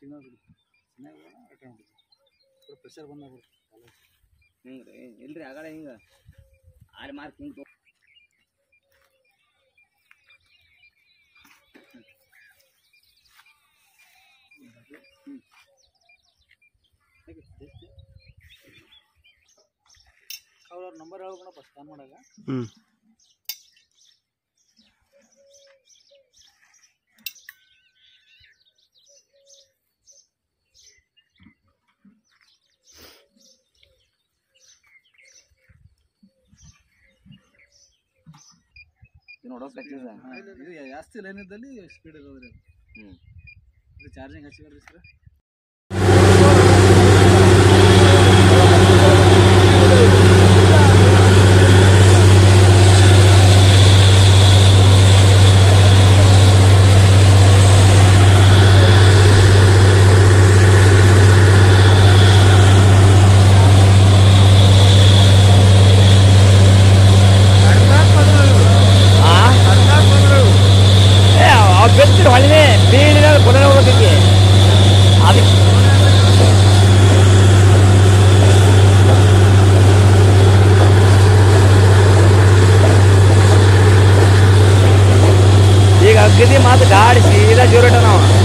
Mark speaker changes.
Speaker 1: Signal signal return pressure ಬಂದಾಗ
Speaker 2: ಹಿಂಗೆ ರೀ ಇಲ್ರಿ ಆಗಲ್ಲ ಹಿಂಗೆ ಆರು ಮಾರ್ಕ್ ಹಿಂಗೆ
Speaker 1: ಅವ್ರ ನಂಬರ್ ಹೇಳ್ಬೇಕಪ್ಪ ಸ್ಕ್ಯಾನ್ ಮಾಡಾಗ
Speaker 3: ಹ್ಞೂ
Speaker 2: ಇದು ನೋಡೋ ಪ್ರಾಕ್ಟೀಸ್
Speaker 1: ಇದು ಜಾಸ್ತಿ ಲೈನ್ ಇದ್ದಲ್ಲಿ ಸ್ಪೀಡ್ ಇರೋದ್ರಿ ಅದು.
Speaker 2: ಹ್ಞೂ
Speaker 1: ಇದು ಚಾರ್ಜಿಂಗ್ ಹಚ್ಚಿದ್ರಿ ಸರ್
Speaker 2: ಬೆತ್ತಿರು ಹೊಳಿನೇ ಬೀಳಿನ ಪುನಃ ಹೋಗೋದಕ್ಕೆ ಅದಕ್ಕೆ ಈಗ ಅಗದಿ ಮಾತು ಗಾಡಿ ಸೀದಾ ಜೋರಿಟ ನಾವು